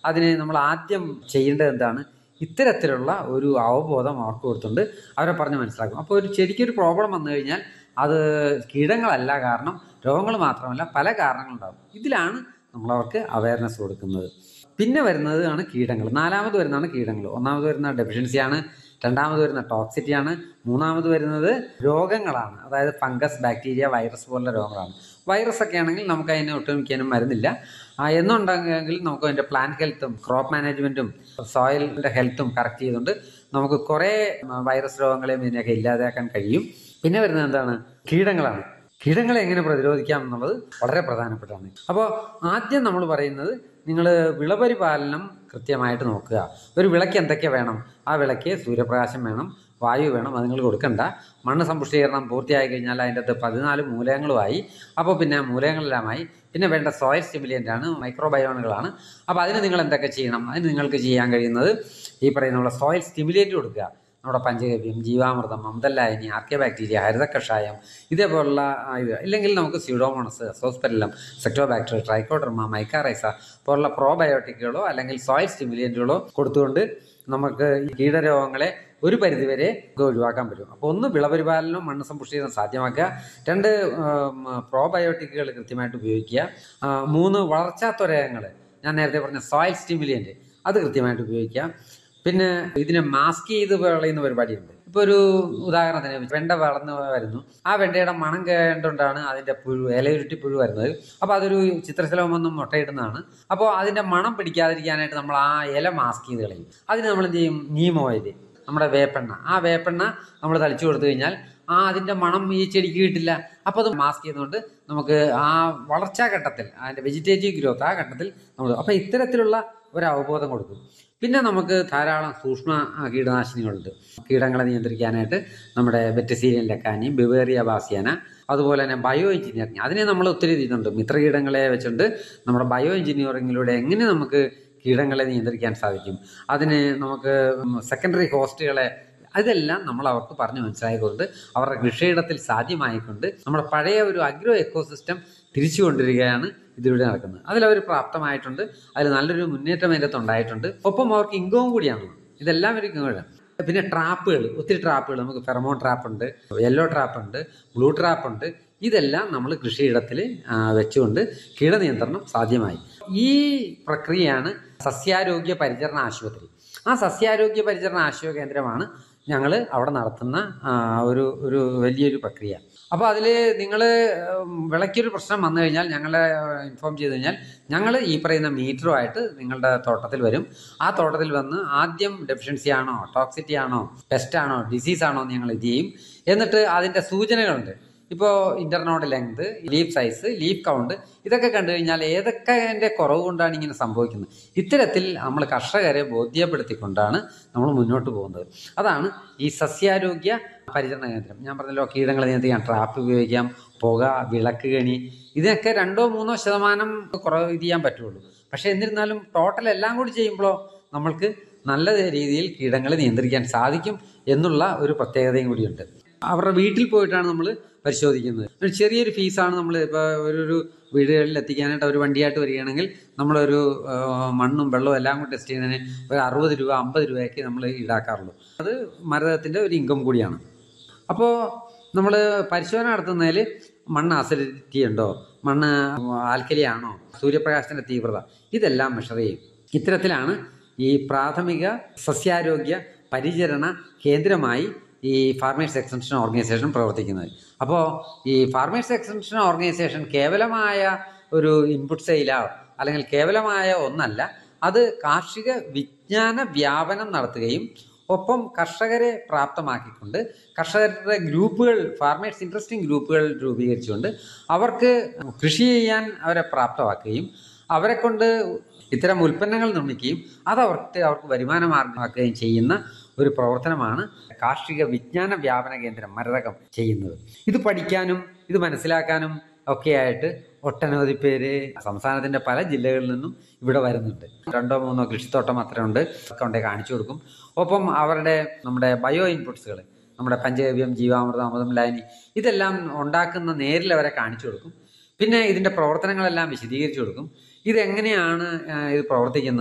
അതിന് നമ്മൾ ആദ്യം ചെയ്യേണ്ടത് എന്താണ് ഇത്തരത്തിലുള്ള ഒരു അവബോധം അവർക്ക് കൊടുത്തുകൊണ്ട് അവരെ പറഞ്ഞ് മനസ്സിലാക്കും അപ്പോൾ ഒരു ശരിക്കൊരു പ്രോബ്ലം വന്നു കഴിഞ്ഞാൽ അത് കീടങ്ങളല്ല കാരണം രോഗങ്ങൾ മാത്രമല്ല പല കാരണങ്ങളുണ്ടാകും ഇതിലാണ് നമ്മളവർക്ക് അവയർനെസ് കൊടുക്കുന്നത് പിന്നെ വരുന്നതാണ് കീടങ്ങൾ നാലാമത് വരുന്നതാണ് കീടങ്ങൾ ഒന്നാമത് വരുന്ന ഡെഫിഷ്യൻസിയാണ് രണ്ടാമത് വരുന്ന ടോക്സിറ്റിയാണ് മൂന്നാമത് വരുന്നത് രോഗങ്ങളാണ് അതായത് ഫംഗസ് ബാക്ടീരിയ വൈറസ് പോലുള്ള രോഗങ്ങളാണ് വൈറസ് ഒക്കെ ആണെങ്കിൽ നമുക്ക് അതിനെ ഒട്ടുമിക്കാനും മരുന്നില്ല ആ, എന്നുണ്ടെങ്കിൽ നമുക്ക് അതിൻ്റെ പ്ലാന്റ് ഹെൽത്തും ക്രോപ്പ് മാനേജ്മെൻറ്റും സോയിലിൻ്റെ ഹെൽത്തും കറക്റ്റ് ചെയ്തുകൊണ്ട് നമുക്ക് കുറേ വൈറസ് രോഗങ്ങളെയും ഇതിനെയൊക്കെ ഇല്ലാതാക്കാൻ കഴിയും പിന്നെ വരുന്നത് എന്താണ് കീടങ്ങളാണ് കീടങ്ങളെ എങ്ങനെ പ്രതിരോധിക്കാം എന്നുള്ളത് വളരെ പ്രധാനപ്പെട്ടതാണ് അപ്പോൾ ആദ്യം നമ്മൾ പറയുന്നത് നിങ്ങൾ വിളപരിപാലനം കൃത്യമായിട്ട് നോക്കുക ഒരു വിളയ്ക്ക് എന്തൊക്കെ വേണം ആ വിളയ്ക്ക് സൂര്യപ്രകാശം വേണം വായു വേണം അത് നിങ്ങൾ കൊടുക്കണ്ട മണ്ണ് സമ്പുഷ്ടീകരണം പൂർത്തിയായി കഴിഞ്ഞാൽ അതിൻ്റെ അകത്ത് പതിനാല് മൂലകങ്ങളുമായി അപ്പോൾ പിന്നെ മൂലകങ്ങളെല്ലാമായി പിന്നെ വേണ്ട സോയിൽ സ്റ്റിമുലിയൻ്റ് ആണ് മൈക്രോബയോണുകളാണ് അപ്പോൾ അതിന് നിങ്ങൾ എന്തൊക്കെ ചെയ്യണം അതിന് നിങ്ങൾക്ക് ചെയ്യാൻ കഴിയുന്നത് ഈ പറയുന്ന സോയിൽ സ്റ്റിമുലിയൻ്റ് കൊടുക്കുക നമ്മുടെ പഞ്ചഗവ്യം ജീവാമൃതം അമൃതല്ലായനി ആർക്കിയ ബാക്ടീരിയ ഹരിത കഷായം ഇതേപോലുള്ള ആ, ഇത് ഇല്ലെങ്കിൽ നമുക്ക് സ്യൂഡോമോണസ് സോസ്പെല്ലാം സെക്ടോബാക്ടർ ട്രൈക്കോഡർമ മൈക്കാറൈസ പോലുള്ള പ്രോബയോട്ടിക്കുകളോ അല്ലെങ്കിൽ സോയിൽ സ്റ്റിമുലിയൻറ്റുകളോ കൊടുത്തുകൊണ്ട് നമുക്ക് ഈ കീടരോഗങ്ങളെ ഒരു പരിധിവരെ നമുക്ക് ഒഴിവാക്കാൻ പറ്റും അപ്പോൾ ഒന്ന് വിളപരിപാലനം മണ്ണ് സമ്പുഷ്ടീകരണം സാധ്യമാക്കുക രണ്ട് പ്രോബയോട്ടിക്കുകൾ കൃത്യമായിട്ട് ഉപയോഗിക്കുക ആ, മൂന്ന് വളർച്ചാ ത്വരകങ്ങൾ ഞാൻ നേരത്തെ പറഞ്ഞ സോയിൽ സ്റ്റിമുലിയൻറ്റ് അത് കൃത്യമായിട്ട് ഉപയോഗിക്കുക പിന്നെ ഇതിനെ മാസ്ക് ചെയ്ത് വിളയുന്ന പരിപാടിയുണ്ട് ഇപ്പൊ ഒരു ഉദാഹരണത്തിന് വെണ്ട വളർന്ന് വരുന്നു ആ വെണ്ടയുടെ മണം കേണ്ടുകൊണ്ടാണ് അതിന്റെ പുഴു ഇലയുരുട്ടി പുഴു വരുന്നത് അപ്പോൾ അതൊരു ചിത്രശലഭം വന്നും മുട്ടയിടുന്നതാണ് അപ്പോൾ അതിന്റെ മണം പിടിക്കാതിരിക്കാനായിട്ട് നമ്മൾ ആ ഇല മാസ്ക് ചെയ്ത് കളയും അതിന് നമ്മൾ എന്ത് ചെയ്യും നീം ഓയിൽ നമ്മുടെ വേപ്പെണ്ണ ആ വേപ്പെണ്ണ നമ്മൾ തളിച്ചു കൊടുത്തു കഴിഞ്ഞാൽ ആ അതിന്റെ മണം ഈ ചെടിക്ക് കിട്ടില്ല അപ്പോൾ അത് മാസ്ക് ചെയ്തുകൊണ്ട് നമുക്ക് ആ വളർച്ചാ ഘട്ടത്തിൽ അതിന്റെ വെജിറ്റേറ്റീവ് ഗ്രോത്ത് ആ ഘട്ടത്തിൽ നമ്മൾ അപ്പോൾ ഇത്തരത്തിലുള്ള ഒരു അവബോധം കൊടുക്കും പിന്നെ നമുക്ക് ധാരാളം സൂക്ഷ്മ ആ, കീടനാശിനികളുണ്ട് കീടങ്ങളെ നിയന്ത്രിക്കാനായിട്ട് നമ്മുടെ ബെറ്റസീരിയൻ ലക്കാനി ബിവേറിയ ബാസിയാന അതുപോലെ തന്നെ ബയോ എഞ്ചിനീയറിംഗ് അതിനെ നമ്മൾ ഒത്തിരി ചെയ്യുന്നുണ്ട് മിത്രകീടങ്ങളെ വെച്ചുകൊണ്ട് നമ്മുടെ ബയോ എഞ്ചിനീയറിങ്ങിലൂടെ എങ്ങനെ നമുക്ക് കീടങ്ങളെ നിയന്ത്രിക്കാൻ സാധിക്കും അതിന് നമുക്ക് സെക്കൻഡറി ഹോസ്റ്റുകളെ അതെല്ലാം നമ്മൾ അവർക്ക് പറഞ്ഞു മനസ്സിലായിക്കൊണ്ട് അവരുടെ കൃഷിയിടത്തിൽ സാധ്യമായിക്കൊണ്ട് നമ്മുടെ പഴയ ഒരു അഗ്രോ എക്കോസിസ്റ്റം തിരിച്ചു കൊണ്ടുവരികയാണ് ഇതിലൂടെ നടക്കുന്നത് അതിലവർ പ്രാപ്തമായിട്ടുണ്ട് അതിൽ നല്ലൊരു മുന്നേറ്റം അതിൻ്റെ ഉണ്ടായിട്ടുണ്ട് ഒപ്പം അവർക്ക് ഇൻകവും കൂടിയാണ് ഇതെല്ലാം ഒരു ഇൻകം പിന്നെ ട്രാപ്പുകൾ ഒത്തിരി ട്രാപ്പുകൾ നമുക്ക് ഫെറമോൺ ട്രാപ്പ് ഉണ്ട് യെല്ലോ ട്രാപ്പ് ഉണ്ട് ബ്ലൂ ട്രാപ്പ് ഉണ്ട് ഇതെല്ലാം നമ്മൾ കൃഷിയിടത്തിൽ ആ, വെച്ചുകൊണ്ട് കീടനിയന്ത്രണം സാധ്യമായി ഈ പ്രക്രിയയാണ് സസ്യാരോഗ്യ പരിചരണ ആശുപത്രി ആ സസ്യാരോഗ്യ പരിചരണ ആശുപ കേന്ദ്രമാണ് ഞങ്ങൾ അവിടെ നടത്തുന്ന ആ, ഒരു ഒരു വലിയൊരു പ്രക്രിയ അപ്പോൾ അതിൽ നിങ്ങൾ വിളയ്ക്കൊരു പ്രശ്നം വന്നു കഴിഞ്ഞാൽ ഞങ്ങളെ ഇൻഫോം ചെയ്ത് കഴിഞ്ഞാൽ ഞങ്ങൾ ഈ പറയുന്ന മീറ്ററുമായിട്ട് നിങ്ങളുടെ തോട്ടത്തിൽ വരും ആ തോട്ടത്തിൽ വന്ന് ആദ്യം ഡെഫിഷ്യൻസി ആണോ ടോക്സിറ്റി ആണോ പെസ്റ്റ് ആണോ ഡിസീസ് ആണോ എന്ന് ഞങ്ങൾ ഇത് ചെയ്യും എന്നിട്ട് അതിൻ്റെ സൂചനകളുണ്ട് ഇപ്പോൾ internode length leaf size leaf count ഇതൊക്കെ കണ്ടു കഴിഞ്ഞാൽ ഏതൊക്കെ അതിൻ്റെ കുറവ് കൊണ്ടാണ് ഇങ്ങനെ സംഭവിക്കുന്നത് ഇത്തരത്തിൽ നമ്മൾ കർഷകരെ ബോധ്യപ്പെടുത്തിക്കൊണ്ടാണ് നമ്മൾ മുന്നോട്ട് പോകുന്നത് അതാണ് ഈ സസ്യാരോഗ്യ പരിചരണ കേന്ദ്രം ഞാൻ പറഞ്ഞല്ലോ കീടങ്ങളെ നിയന്ത്രിക്കാൻ ട്രാപ്പ് ഉപയോഗിക്കാം പുക വിളക്ക് കണി ഇതിനൊക്കെ രണ്ടോ മൂന്നോ ശതമാനം കുറവ് ഇത് ചെയ്യാൻ പറ്റുള്ളൂ പക്ഷേ എന്നിരുന്നാലും ടോട്ടൽ എല്ലാം കൂടി ചെയ്യുമ്പോഴോ നമ്മൾക്ക് നല്ല രീതിയിൽ കീടങ്ങളെ നിയന്ത്രിക്കാൻ സാധിക്കും എന്നുള്ള ഒരു പ്രത്യേകതയും കൂടിയുണ്ട് അവരുടെ വീട്ടിൽ പോയിട്ടാണ് നമ്മൾ പരിശോധിക്കുന്നത് ഒരു ചെറിയൊരു ഫീസാണ് നമ്മൾ ഇപ്പോൾ ഒരു വീടുകളിൽ എത്തിക്കാനായിട്ട് ഒരു വണ്ടിയായിട്ട് വരികയാണെങ്കിൽ നമ്മളൊരു ആ, മണ്ണും വെള്ളവും എല്ലാം കൂടി ടെസ്റ്റ് ചെയ്യുന്നതിന് ഒരു അറുപത് രൂപ അമ്പത് രൂപയൊക്കെ നമ്മൾ ഈടാക്കാറുള്ളൂ അത് മരതത്തിൻ്റെ ഒരു ഇൻകം കൂടിയാണ് അപ്പോൾ നമ്മൾ പരിശോധന നടത്തുന്നതിൽ മണ്ണ് അസിഡിറ്റി ഉണ്ടോ മണ്ണ് ആൽക്കലി ആണോ സൂര്യപ്രകാശത്തിൻ്റെ തീവ്രത ഇതെല്ലാം മെഷർ ചെയ്യും ഇത്തരത്തിലാണ് ഈ പ്രാഥമിക സസ്യാരോഗ്യ പരിചരണ കേന്ദ്രമായി ഈ ഫാർമേഴ്സ് എക്സ്റ്റൻഷൻ ഓർഗനൈസേഷൻ പ്രവർത്തിക്കുന്നത് അപ്പോൾ ഈ ഫാർമേഴ്സ് എക്സ്റ്റൻഷൻ ഓർഗനൈസേഷൻ കേവലമായ ഒരു ഇൻപുട്ട് സെയിലോ അല്ലെങ്കിൽ കേവലമായ ഒന്നല്ല അത് കാർഷിക വിജ്ഞാന വ്യാപനം നടത്തുകയും ഒപ്പം കർഷകരെ പ്രാപ്തമാക്കിക്കൊണ്ട് കർഷകരുടെ ഗ്രൂപ്പുകൾ ഫാർമേഴ്സ് ഇൻട്രസ്റ്റിംഗ് ഗ്രൂപ്പുകൾ രൂപീകരിച്ചുകൊണ്ട് അവർക്ക് കൃഷി ചെയ്യാൻ അവരെ പ്രാപ്തമാക്കുകയും അവരെ കൊണ്ട് ഇത്തരം ഉൽപ്പന്നങ്ങൾ നിർമ്മിക്കുകയും അത് അവർക്ക് അവർക്ക് വരുമാന മാർഗമാക്കുകയും ചെയ്യുന്ന ഒരു പ്രവർത്തനമാണ് കാർഷിക വിജ്ഞാന വ്യാപന കേന്ദ്രം മരതകം ചെയ്യുന്നത് ഇത് പഠിക്കാനും ഇത് മനസ്സിലാക്കാനും ഒക്കെയായിട്ട് ഒട്ടനവധി പേര് സംസ്ഥാനത്തിന്റെ പല ജില്ലകളിൽ നിന്നും ഇവിടെ വരുന്നുണ്ട് രണ്ടോ മൂന്നോ കൃഷിത്തോട്ടം അത്രയുണ്ട് ഒക്കെ കൊണ്ടേ കാണിച്ചു കൊടുക്കും ഒപ്പം അവരുടെ നമ്മുടെ ബയോ ഇൻപുട്സുകൾ നമ്മുടെ പഞ്ചഗവ്യം ജീവാമൃതം അമൃതം ലായനി ഇതെല്ലാം ഉണ്ടാക്കുന്ന നേരിൽ അവരെ കാണിച്ചു കൊടുക്കും പിന്നെ ഇതിന്റെ പ്രവർത്തനങ്ങളെല്ലാം വിശദീകരിച്ചു കൊടുക്കും ഇതെങ്ങനെയാണ് ആ, ഇത് പ്രവർത്തിക്കുന്നത്